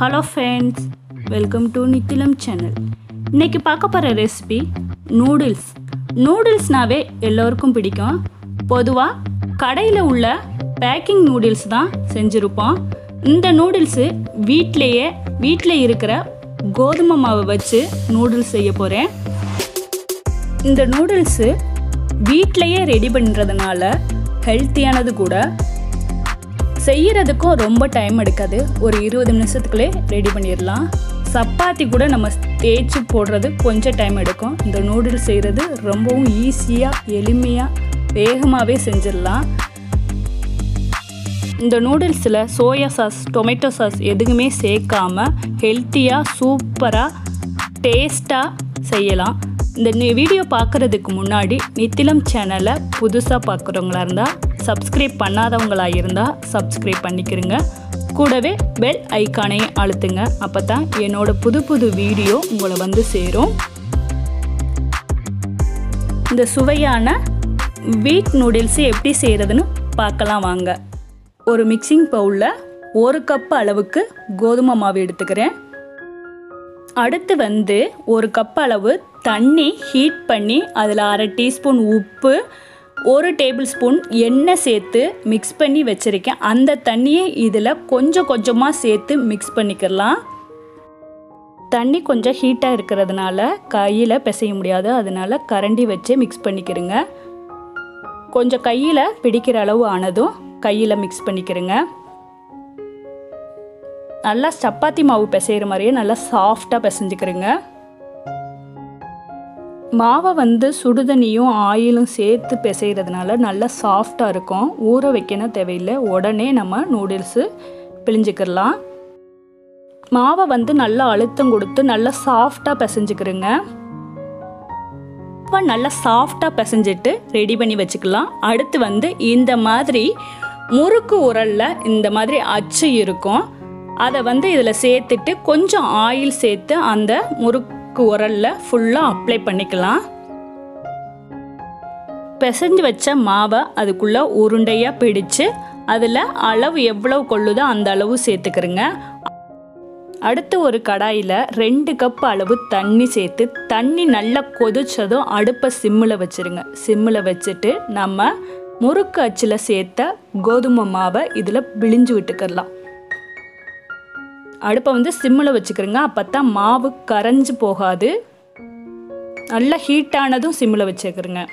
hello friends welcome to Nithilam channel இன்னைக்கு பார்க்க போகிற ரெசிபி நூடுல்ஸ் நூடுல்ஸ்னாவே எல்லோருக்கும் பிடிக்கும் பொதுவாக கடையில் உள்ள பேக்கிங் நூடுல்ஸ் தான் செஞ்சுருப்போம் இந்த நூடுல்ஸு வீட்டிலையே வீட்டில் இருக்கிற கோதுமை மாவை வச்சு நூடுல்ஸ் செய்ய போகிறேன் இந்த நூடுல்ஸு வீட்டிலையே ரெடி பண்ணுறதுனால ஹெல்த்தியானது கூட செய்யறதுக்கும் ரொம்ப டைம் எடுக்காது ஒரு இருபது நிமிஷத்துக்குள்ளே ரெடி பண்ணிடலாம் சப்பாத்தி கூட நம்ம தேய்ச்சி போடுறது கொஞ்சம் டைம் எடுக்கும் இந்த நூடுல்ஸ் செய்கிறது ரொம்பவும் ஈஸியாக எளிமையாக வேகமாகவே செஞ்சிடலாம் இந்த நூடுல்ஸில் சோயா சாஸ் டொமேட்டோ சாஸ் எதுவுமே சேர்க்காம ஹெல்த்தியாக சூப்பராக டேஸ்ட்டாக செய்யலாம் இந்த நி- வீடியோ பார்க்குறதுக்கு முன்னாடி நித்திலம் சேனலை புதுசாக பார்க்குறவங்களா இருந்தால் சப்ஸ்கிரைப் பண்ணாதவங்களா இருந்தால் சப்ஸ்கிரைப் பண்ணிக்கிறங்க கூடவே பெல் ஐக்கானையும் அழுத்துங்க அப்போ தான் என்னோட புது புது வீடியோ உங்களை வந்து சேரும் இந்த சுவையான வீட் நூடுல்ஸ் எப்படி செய்கிறதுன்னு பார்க்கலாம் வாங்க ஒரு மிக்சிங் பவுலில் ஒரு கப் அளவுக்கு கோதுமை மாவு எடுத்துக்கிறேன் அடுத்து வந்து ஒரு கப் அளவு தண்ணி ஹீட் பண்ணி அதில் அரை டீஸ்பூன் உப்பு ஒரு டேபிள் ஸ்பூன் எண்ணெய் சேர்த்து மிக்ஸ் பண்ணி வச்சுருக்கேன் அந்த தண்ணியை இதில் கொஞ்சம் கொஞ்சமாக சேர்த்து மிக்ஸ் பண்ணிக்கலாம் தண்ணி கொஞ்சம் ஹீட்டாக இருக்கிறதுனால கையில் பிசைய முடியாது அதனால கரண்டி வச்சு மிக்ஸ் பண்ணிக்கிறேங்க கொஞ்சம் கையில் பிடிக்கிற அளவு ஆனதும் கையில் மிக்ஸ் பண்ணிக்கிறேங்க நல்லா சப்பாத்தி மாவு பிசைகிற மாதிரியே நல்லா சாஃப்டாக பிசைஞ்சுக்கிறேங்க மாவை வந்து சுடுதண்ணியும் ஆயிலும் சேர்த்து பிசைகிறதுனால நல்லா சாஃப்டாக இருக்கும் ஊற வைக்கணும் தேவையில்லை உடனே நம்ம நூடுல்ஸு பிழிஞ்சுக்கிடலாம் மாவை வந்து நல்லா அழுத்தம் கொடுத்து நல்லா சாஃப்டாக பிசைஞ்சுக்கிறேங்க இப்போ நல்லா சாஃப்டாக பிசைஞ்சிட்டு ரெடி பண்ணி வச்சுக்கலாம் அடுத்து வந்து இந்த மாதிரி முறுக்கு உரலில் இந்த மாதிரி அச்சு இருக்கும் அதை வந்து இதில் சேர்த்துட்டு கொஞ்சம் ஆயில் சேர்த்து அந்த முறுக்கு உரலில் ஃபுல்லாக அப்ளை பண்ணிக்கலாம் பிசைஞ்சு வச்ச மாவை அதுக்குள்ளே உருண்டையாக பிடிச்சு அதில் அளவு எவ்வளவு கொள்ளுதோ அந்த அளவு சேர்த்துக்கிறேங்க அடுத்து ஒரு கடாயில் ரெண்டு கப் அளவு தண்ணி சேர்த்து தண்ணி நல்லா கொதிச்சதும் அடுப்பை சிம்மில் வச்சுருங்க சிம்மில் வச்சுட்டு நம்ம முறுக்கு அச்சில் சேர்த்த கோதுமை மாவை இதில் பிழிஞ்சு விட்டுக்கிடலாம் அடுப்பை வந்து சிம்மில் வச்சுக்கிறோங்க அப்போ தான் மாவு கரைஞ்சு போகாது நல்லா ஹீட்டானதும் சிம்மில் வச்சுக்கிறோங்க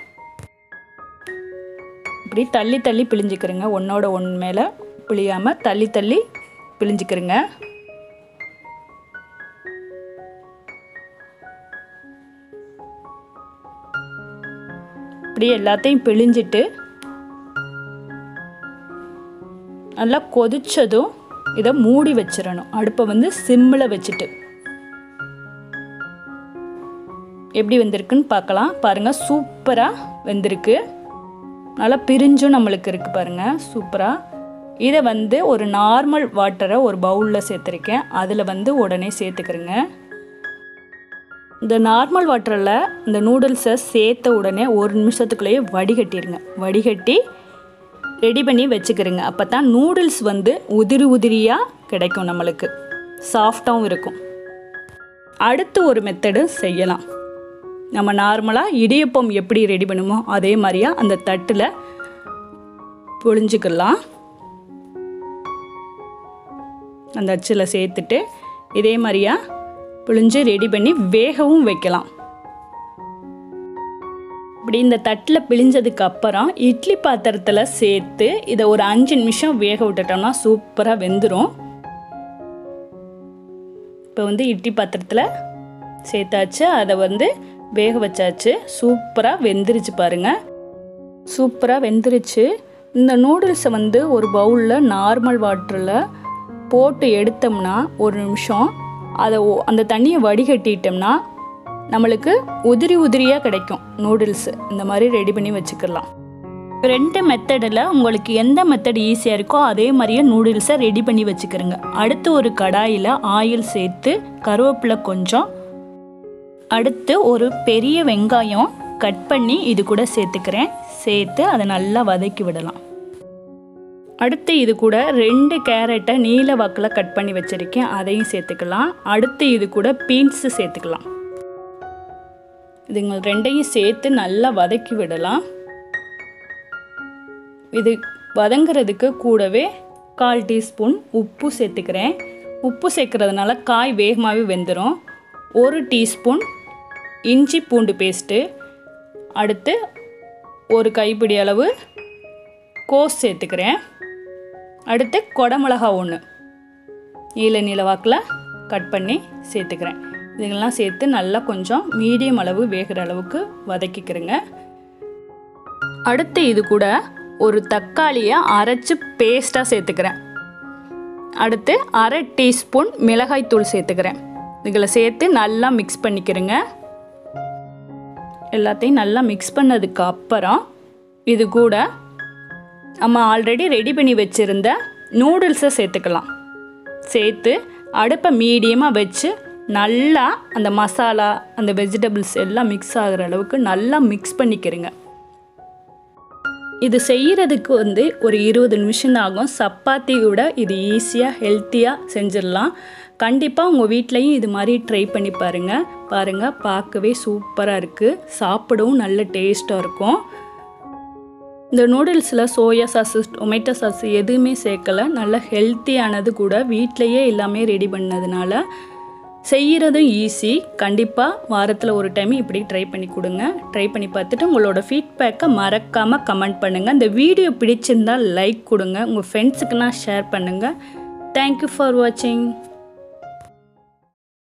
இப்படி தள்ளி தள்ளி பிழிஞ்சுக்கிறோங்க ஒன்றோட ஒன்று மேலே பிழியாமல் தள்ளி தள்ளி பிழிஞ்சுக்கிறோங்க இப்படி எல்லாத்தையும் பிழிஞ்சிட்டு நல்லா கொதிச்சதும் இதை மூடி வச்சிடணும் அடுப்பை வந்து சிம்மில் வச்சுட்டு எப்படி வெந்திருக்குன்னு பார்க்கலாம் பாருங்கள் சூப்பராக வெந்திருக்கு நல்லா பிரிஞ்சும் நம்மளுக்கு இருக்குது பாருங்கள் சூப்பராக இதை வந்து ஒரு நார்மல் வாட்டரை ஒரு பவுலில் சேர்த்துருக்கேன் அதில் வந்து உடனே சேர்த்துக்கிறேங்க இந்த நார்மல் வாட்டரில் இந்த நூடுல்ஸை சேர்த்த உடனே ஒரு நிமிஷத்துக்குள்ளேயே வடிகட்டிடுங்க வடிகட்டி ரெடி பண்ணி வச்சுக்கிறேங்க அப்போ தான் நூடுல்ஸ் வந்து உதிரி உதிரியாக கிடைக்கும் நம்மளுக்கு சாஃப்டாகவும் இருக்கும் அடுத்து ஒரு மெத்தடு செய்யலாம் நம்ம நார்மலாக இடியப்பம் எப்படி ரெடி பண்ணுமோ அதே மாதிரியா அந்த தட்டில் புழிஞ்சுக்கலாம் அந்த அச்சில் சேர்த்துட்டு இதே மாதிரியா புழிஞ்சு ரெடி பண்ணி வேகவும் வைக்கலாம் இப்படி இந்த தட்டில் பிழிஞ்சதுக்கு அப்புறம் இட்லி பாத்திரத்தில் சேர்த்து இதை ஒரு அஞ்சு நிமிஷம் வேக விட்டுட்டோம்னா சூப்பராக வெந்துடும் இப்போ வந்து இட்லி பாத்திரத்தில் சேர்த்தாச்சு அதை வந்து வேக வச்சாச்சு சூப்பராக வெந்துருச்சு பாருங்கள் சூப்பராக வெந்துருச்சு இந்த நூடுல்ஸை வந்து ஒரு பவுலில் நார்மல் வாட்டரில் போட்டு எடுத்தோம்னா ஒரு நிமிஷம் அதை ஒ- அந்த தண்ணியை வடிகட்டிட்டோம்னா நம்மளுக்கு உதிரி உதிரியாக கிடைக்கும் நூடுல்ஸு இந்த மாதிரி ரெடி பண்ணி வச்சுக்கலாம் ரெண்டு மெத்தடில் உங்களுக்கு எந்த மெத்தட் ஈஸியாக இருக்கோ அதே மாதிரியே நூடுல்ஸை ரெடி பண்ணி வச்சுக்கிறோங்க அடுத்து ஒரு கடாயில் ஆயில் சேர்த்து கருவேப்பிலை கொஞ்சம் அடுத்து ஒரு பெரிய வெங்காயம் கட் பண்ணி இது கூட சேர்த்துக்கிறேன் சேர்த்து அதை நல்லா வதக்கி விடலாம் அடுத்து இது கூட ரெண்டு கேரட்டை நீல வாக்கில் கட் பண்ணி வச்சுருக்கேன் அதையும் சேர்த்துக்கலாம் அடுத்து இது கூட பீன்ஸு சேர்த்துக்கலாம் இதுங்க ரெண்டையும் சேர்த்து நல்லா வதக்கி விடலாம் இது வதங்கிறதுக்கு கூடவே கால் டீஸ்பூன் உப்பு சேர்த்துக்கிறேன் உப்பு சேர்க்கறதுனால காய் வேகமாகவே வெந்துடும் ஒரு டீஸ்பூன் இஞ்சி பூண்டு பேஸ்ட்டு அடுத்து ஒரு கைப்பிடி அளவு கோஸ் சேர்த்துக்கிறேன் அடுத்து கொடமிளகா ஒன்று நீல நீல வாக்கில் கட் பண்ணி சேர்த்துக்கிறேன் இதுங்கெல்லாம் சேர்த்து நல்லா கொஞ்சம் மீடியம் அளவு வேகிற அளவுக்கு வதக்கிக்கிறேங்க அடுத்து இது கூட ஒரு தக்காளியை அரைச்சி பேஸ்ட்டாக சேர்த்துக்கிறேன் அடுத்து அரை டீஸ்பூன் மிளகாய்த்தூள் சேர்த்துக்கிறேன் இதில் சேர்த்து நல்லா மிக்ஸ் பண்ணிக்கிறேங்க எல்லாத்தையும் நல்லா மிக்ஸ் பண்ணதுக்கு அப்புறம் இது கூட நம்ம ஆல்ரெடி ரெடி பண்ணி வச்சுருந்த நூடுல்ஸை சேர்த்துக்கலாம் சேர்த்து அடுப்பை மீடியமாக வச்சு நல்லா அந்த மசாலா அந்த வெஜிடபிள்ஸ் எல்லாம் மிக்ஸ் ஆகிற அளவுக்கு நல்லா மிக்ஸ் பண்ணிக்கிறேங்க இது செய்கிறதுக்கு வந்து ஒரு இருபது நிமிஷம் தான் ஆகும் சப்பாத்தியோட இது ஈஸியாக ஹெல்த்தியாக செஞ்சிடலாம் கண்டிப்பாக உங்கள் வீட்லேயும் இது மாதிரி ட்ரை பண்ணி பாருங்கள் பாருங்கள் பார்க்கவே சூப்பராக இருக்குது சாப்பிடவும் நல்ல டேஸ்ட்டாக இருக்கும் இந்த நூடுல்ஸில் சோயா சாஸு டொமேட்டோ சாஸ் எதுவுமே சேர்க்கலை நல்ல ஹெல்த்தியானது கூட வீட்டிலையே எல்லாமே ரெடி பண்ணதுனால செய்கிறதும் ஈஸி கண்டிப்பாக வாரத்தில் ஒரு டைம் இப்படி ட்ரை பண்ணி கொடுங்க ட்ரை பண்ணி பார்த்துட்டு உங்களோட ஃபீட்பேக்கை மறக்காமல் கமெண்ட் பண்ணுங்கள் இந்த வீடியோ பிடிச்சிருந்தால் லைக் கொடுங்க உங்கள் ஃப்ரெண்ட்ஸுக்குலாம் ஷேர் பண்ணுங்கள் தேங்க்யூ ஃபார் வாட்சிங்